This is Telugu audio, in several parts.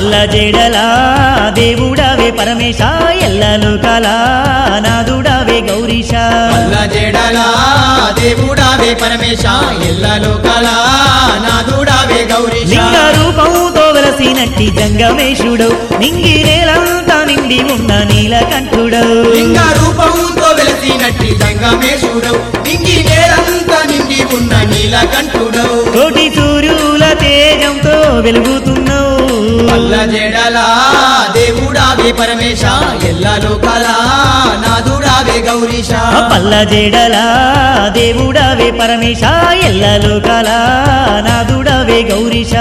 పల్ల జడలా దేవుడవే పరమేశ ఎల్లలు కలా నాదుడవే గౌరీశ పల్ల జడలా దేవుడావే పరమేశ ఎల్లలో కళా నాదుడావే గౌరీశ లింగ రూపంతో వెలసినట్టి జంగమేశుడు నింగి నేలంతా నిండి ఉన్న నీలకంఠుడు లింగ రూపంతో వెలసినట్టి సంగమేశుడు నింగి నేలంతా నిండి ఉన్న నీలకంఠుడు కోటి సూర్యుల తేజంతో వెలుగుతున్నావు పల్ల జడలా దేవుడావే పరమేశ ఎల్లలో కళా నాదుడావే గౌరీశ ఆ పల్ల జడలా దేవుడవే పరమేశ ఎల్లలు కలా నాదుడవే గౌరీశ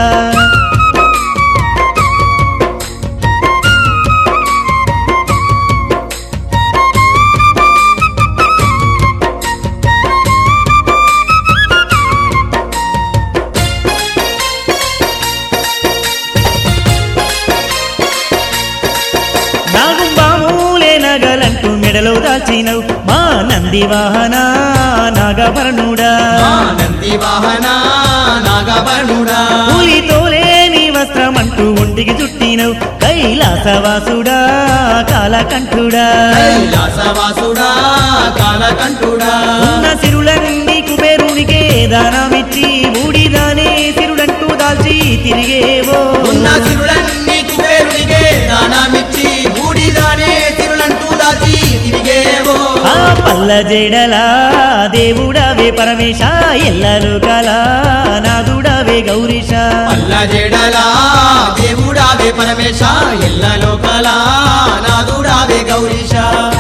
నాగుంబామూలే నగలంటూ మెడలో దాల్చినవు మా నంది వాహన నాగభరణుడా ఆ నంది వాహన నాగబణుడా పులితోలే నీ వస్త్రమంటూ ఒంటికి చుట్టినవు కైలాసవాసుడా కాలకంఠుడా కైలాసవాసుడా కాలకంఠుడా ఉన్న సిరులన్నీ కుబేరునికే దానమిచ్చి బూడిదానే సిరుడంటూ దాల్చి తిరిగేవో ఉన్న సిరులన్నీ కుబేరునికే దానమిచ్చి బూడిదానే సిరులంటూ దాచి తిరిగేవో ఆ పల్ల జడలా దేవుడవే పరమేశ ఎల్లలు కలా నాదుడవే గౌరీశ పల్ల జడలా దేవుడావే పరమేశ ఎల్లలో కళా నాదుడావే గౌరీశ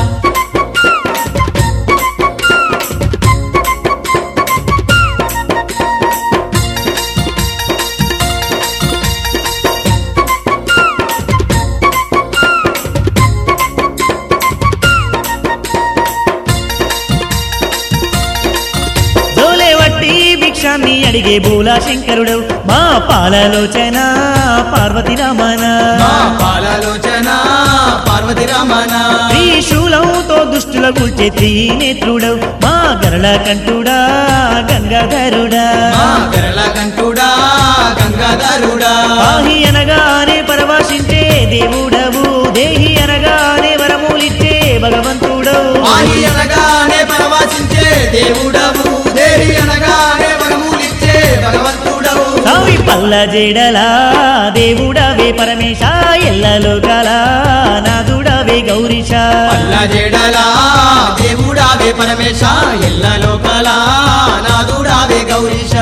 జోలే వట్టి భిక్షాన్ని అడిగే బూలా శంకరుడు మా పాలలోచన పార్వతి రమణ మా పాలలోచన పార్వతి రమణ త్రిశూలంతో దుష్టుల కూల్చే త్రినేత్రుడవు మా గరళ కంఠుడా గంగాధరుడా మా గరళ కంఠుడా గంగాధరుడా పాహి అనగానే పరవశించే దేవుడవు దేహి అనగానే వరములిచ్చే భగవంతుడవు ఆది అనగానే పరవాసించే దేవుడవు దేవి అనగానే వరములిచ్చే భగవంతుడవు సావి పల్ల జడలా దేవుడవే పరమేశ ఎల్లలో కలా నాదుడవే గౌరీశ పల్ల జడలా దేవుడావే పరమేశ ఎల్లలో కళా నాదుడావే గౌరీశ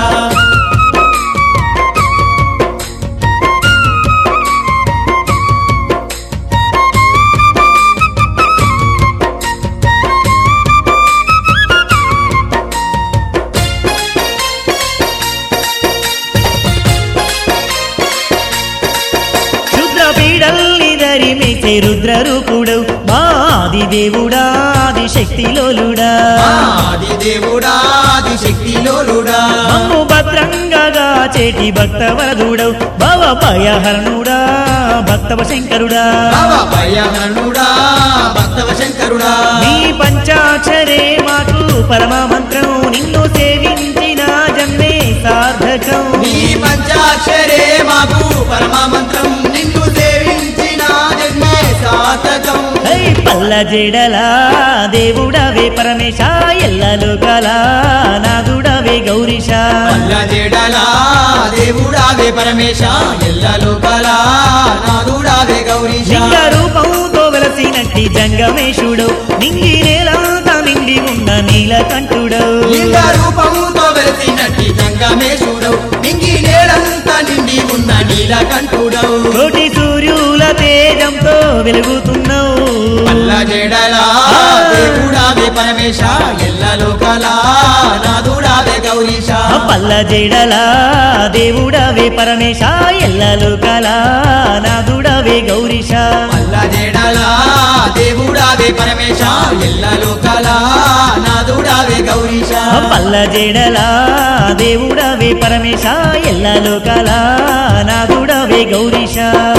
రుద్ర పీడల్ని ధరిమేసే రుద్ర రూపుడవు మా ఆది దేవుడా ఆది శక్తిలోలుడా ఆది దేవుడా ఆది శక్తిలోలుడా మమ్ము భద్రంగా చేటి భక్త వరదుడవు భవ భయహరణుడా భక్తవ శంకరుడా భవ భయహరణుడా భక్తవ శంకరుడా నీ పంచాక్షరే మాకు పరమ మంత్రం నిన్ను సేవించిన జన్మే సార్థకం నీ పంచాక్షరే మాకు పరమ మంత్రం నిన్ను సేవించిన జన్మే సార్థకం హై పల్ల జడలా దేవుడవే పరమేశ ఎల్లలు కలా నాదుడవే గౌరీశ పల్ల జడలా దేవుడావే పరమేశ ఎల్లలో కళా నాదుడావే గౌరీశ లింగ రూపంతో వెలసినట్టి జంగమేశుడు నింగి నేలంతా నిండి ఉన్న నీలకంఠుడు లింగ రూపముతో వెలిసినట్టి జంగమేశుడు నింగి నేలంతా నిండి ఉన్న నీలకంఠుడవు కోటి సూర్యుల తేజంతో వెలుగుతున్నావు పల్ల జడలా దేవుడావే పరమేశ ఎల్లలో కళా నాదుడావే గౌరీశ ఆ పల్ల జడలా దేవుడవే పరమేశ ఎల్లలు కలా నాదుడవే గౌరీశ పల్ల జడలా దేవుడావే పరమేశ ఎల్లలో కళా నాదుడావే గౌరీశ ఆ పల్ల జడలా దేవుడవే పరమేశ ఎల్లలు కలా నాదుడవే గౌరీశ